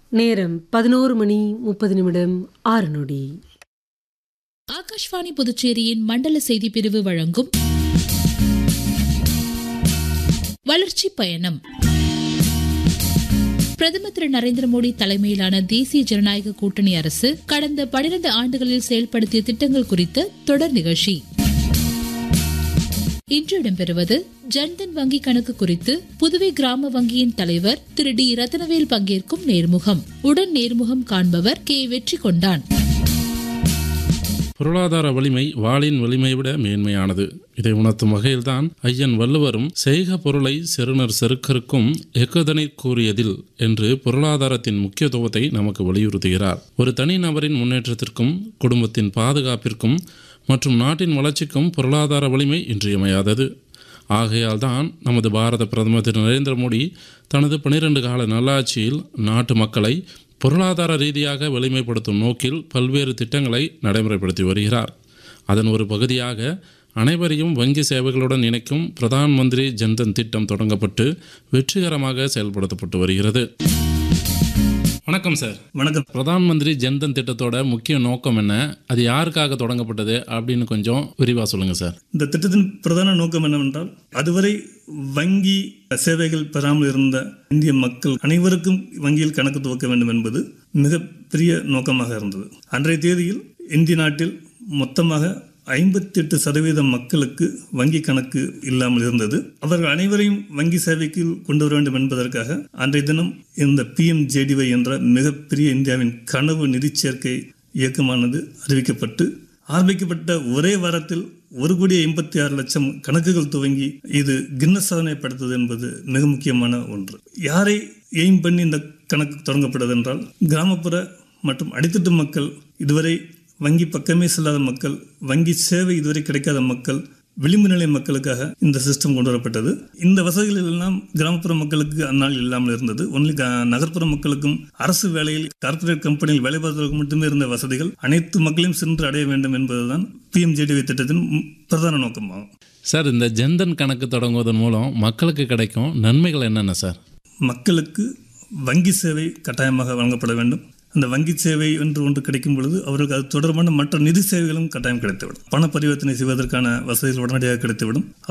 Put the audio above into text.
நேரம் பதினோரு மணி முப்பது நிமிடம் ஆறு நொடி ஆகாஷ்வாணி புதுச்சேரியின் மண்டல செய்தி பிரிவு வழங்கும் வளர்ச்சி பயணம் பிரதமர் திரு நரேந்திர மோடி தலைமையிலான தேசிய ஜனநாயக கூட்டணி அரசு கடந்த பனிரெண்டு ஆண்டுகளில் செயல்படுத்திய திட்டங்கள் குறித்த தொடர் நிகழ்ச்சி இன்று இடம்பெறுவது ஜன்தன் வங்கி கணக்கு குறித்து புதுவை கிராம வங்கியின் தலைவர் திரு டி ரத்னவேல் பங்கேற்கும் நேர்முகம் உடன் நேர்முகம் காண்பவர் கே வெற்றி கொண்டான் பொருளாதார வலிமை வாளின் வலிமை விட மேன்மையானது இதை உணர்த்தும் வகையில்தான் ஐயன் வள்ளுவரும் செய்க பொருளை செருணர் செருக்கருக்கும் எக்குதனை கூறியதில் என்று பொருளாதாரத்தின் முக்கியத்துவத்தை நமக்கு வலியுறுத்துகிறார் ஒரு தனிநபரின் முன்னேற்றத்திற்கும் குடும்பத்தின் பாதுகாப்பிற்கும் மற்றும் நாட்டின் வளர்ச்சிக்கும் பொருளாதார வலிமை இன்றியமையாதது ஆகையால் தான் நமது பாரத பிரதமர் திரு நரேந்திர மோடி தனது பனிரெண்டு கால நல்லாட்சியில் நாட்டு மக்களை பொருளாதார ரீதியாக வலிமைப்படுத்தும் நோக்கில் பல்வேறு திட்டங்களை நடைமுறைப்படுத்தி வருகிறார் அதன் ஒரு பகுதியாக அனைவரையும் வங்கி சேவைகளுடன் இணைக்கும் பிரதான் மந்திரி ஜன்தன் திட்டம் தொடங்கப்பட்டு வெற்றிகரமாக செயல்படுத்தப்பட்டு வருகிறது வணக்கம் சார் வணக்கம் பிரதான் மந்திரி ஜன்தன் திட்டத்தோட முக்கிய நோக்கம் என்ன அது யாருக்காக தொடங்கப்பட்டது அப்படின்னு கொஞ்சம் விரிவாக சொல்லுங்கள் சார் இந்த திட்டத்தின் பிரதான நோக்கம் என்னவென்றால் அதுவரை வங்கி சேவைகள் பெறாமல் இருந்த இந்திய மக்கள் அனைவருக்கும் வங்கியில் கணக்கு துவக்க வேண்டும் என்பது மிகப்பெரிய நோக்கமாக இருந்தது அன்றைய தேதியில் இந்திய நாட்டில் மொத்தமாக ஐம்பத்தி எட்டு சதவீத மக்களுக்கு வங்கி கணக்கு இல்லாமல் இருந்தது அவர்கள் அனைவரையும் வங்கி சேவைக்கு கொண்டு வர வேண்டும் என்பதற்காக அன்றைய தினம் இந்த பிஎம்ஜேடிஒய் என்ற மிகப்பெரிய இந்தியாவின் கனவு நிதி சேர்க்கை இயக்கமானது அறிவிக்கப்பட்டு ஆரம்பிக்கப்பட்ட ஒரே வாரத்தில் ஒரு கோடி எண்பத்தி ஆறு லட்சம் கணக்குகள் துவங்கி இது கின்னஸ் சாதனை படுத்தது என்பது மிக முக்கியமான ஒன்று யாரை எய்ம் பண்ணி இந்த கணக்கு தொடங்கப்பட்டது என்றால் கிராமப்புற மற்றும் அடித்தட்டு மக்கள் இதுவரை வங்கி பக்கமே செல்லாத மக்கள் வங்கி சேவை இதுவரை கிடைக்காத மக்கள் விளிம்பு நிலை மக்களுக்காக இந்த சிஸ்டம் கொண்டு வரப்பட்டது இந்த வசதிகள் எல்லாம் கிராமப்புற மக்களுக்கு அந்நாள் இல்லாமல் இருந்தது ஒன்லி நகர்ப்புற மக்களுக்கும் அரசு வேலையில் கார்ப்பரேட் கம்பெனியில் வேலை பார்ப்பதற்கு மட்டுமே இருந்த வசதிகள் அனைத்து மக்களையும் சென்று அடைய வேண்டும் என்பதுதான் பிஎம்ஜேடிஒய் திட்டத்தின் பிரதான நோக்கமாகும் சார் இந்த ஜன்தன் கணக்கு தொடங்குவதன் மூலம் மக்களுக்கு கிடைக்கும் நன்மைகள் என்னென்ன சார் மக்களுக்கு வங்கி சேவை கட்டாயமாக வழங்கப்பட வேண்டும் அந்த வங்கி சேவை என்று ஒன்று கிடைக்கும் பொழுது அவருக்கு அது தொடர்பான மற்ற நிதி சேவைகளும் கட்டாயம் கிடைத்துவிடும் பண பரிவர்த்தனை செய்வதற்கான வசதிகள் உடனடியாக கிடைத்துவிடும்